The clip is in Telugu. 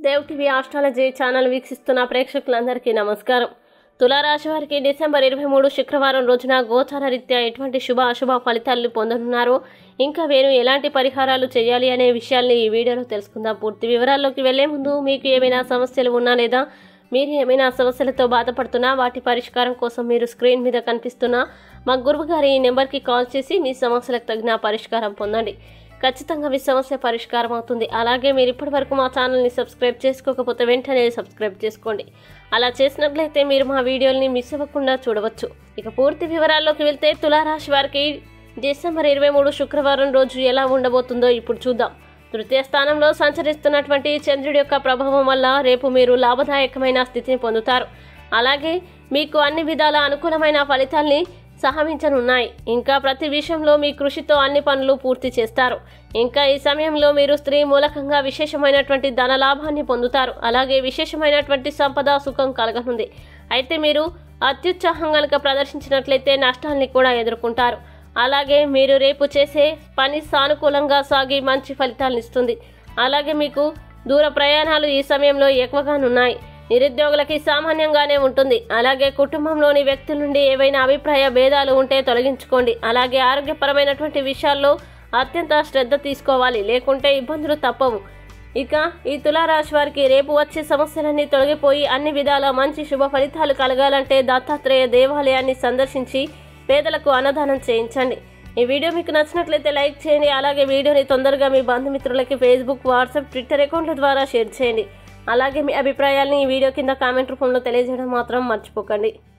దేవ్ టీవీ ఆస్ట్రాలజీ ఛానల్ వీక్షిస్తున్న ప్రేక్షకులందరికీ నమస్కారం తులారాశి వారికి డిసెంబర్ ఇరవై మూడు శుక్రవారం రోజున గోచార రీత్యా ఎటువంటి శుభ అశుభ ఫలితాలు పొందనున్నారో ఇంకా వేరు ఎలాంటి పరిహారాలు చేయాలి అనే విషయాల్ని ఈ వీడియోలో తెలుసుకుందాం పూర్తి వివరాల్లోకి వెళ్లే ముందు మీకు ఏమైనా సమస్యలు ఉన్నా లేదా మీరు ఏమైనా సమస్యలతో బాధపడుతున్నా వాటి పరిష్కారం కోసం మీరు స్క్రీన్ మీద కనిపిస్తున్న మా గురువు గారి ఈ నెంబర్కి కాల్ చేసి మీ సమస్యలకు తగిన పరిష్కారం పొందండి ఖచ్చితంగా మీ సమస్య పరిష్కారం అవుతుంది అలాగే మీరు ఇప్పటి వరకు మా ఛానల్ని సబ్స్క్రైబ్ చేసుకోకపోతే వెంటనే సబ్స్క్రైబ్ చేసుకోండి అలా చేసినట్లయితే మీరు మా వీడియోల్ని మిస్ అవ్వకుండా చూడవచ్చు ఇక పూర్తి వివరాల్లోకి వెళ్తే తులారాశి వారికి డిసెంబర్ ఇరవై మూడు శుక్రవారం రోజు ఎలా ఉండబోతుందో ఇప్పుడు చూద్దాం తృతీయ స్థానంలో సంచరిస్తున్నటువంటి చంద్రుడి యొక్క ప్రభావం వల్ల రేపు మీరు లాభదాయకమైన స్థితిని పొందుతారు అలాగే మీకు అన్ని విధాల అనుకూలమైన ఫలితాల్ని సహమించనున్నాయి ఇంకా ప్రతి విషయంలో మీ కృషితో అన్ని పనులు పూర్తి చేస్తారు ఇంకా ఈ సమయంలో మీరు స్త్రీ మూలకంగా విశేషమైనటువంటి ధన లాభాన్ని పొందుతారు అలాగే విశేషమైనటువంటి సంపద సుఖం కలగనుంది అయితే మీరు అత్యుత్సాహం కనుక ప్రదర్శించినట్లయితే నష్టాల్ని కూడా ఎదుర్కొంటారు అలాగే మీరు రేపు చేసే పని సానుకూలంగా సాగి మంచి ఫలితాలను ఇస్తుంది అలాగే మీకు దూర ప్రయాణాలు ఈ సమయంలో ఎక్కువగానున్నాయి నిరుద్యోగులకి సామాన్యంగానే ఉంటుంది అలాగే కుటుంబంలోని వ్యక్తుల నుండి ఏవైనా అభిప్రాయ భేదాలు ఉంటే తొలగించుకోండి అలాగే ఆరోగ్యపరమైనటువంటి విషయాల్లో అత్యంత శ్రద్ధ తీసుకోవాలి లేకుంటే ఇబ్బందులు తప్పవు ఇక ఈ తులారాశి వారికి రేపు వచ్చే సమస్యలన్నీ తొలగిపోయి అన్ని విధాల మంచి శుభ ఫలితాలు కలగాలంటే దత్తాత్రేయ దేవాలయాన్ని సందర్శించి పేదలకు అన్నదానం చేయించండి ఈ వీడియో మీకు నచ్చినట్లయితే లైక్ చేయండి అలాగే వీడియోని తొందరగా మీ బంధుమిత్రులకి ఫేస్బుక్ వాట్సాప్ ట్విట్టర్ అకౌంట్ల ద్వారా షేర్ చేయండి అలాగే మీ అభిప్రాయాల్ని ఈ వీడియో కింద కామెంట్ రూపంలో తెలియజేయడం మాత్రం మర్చిపోకండి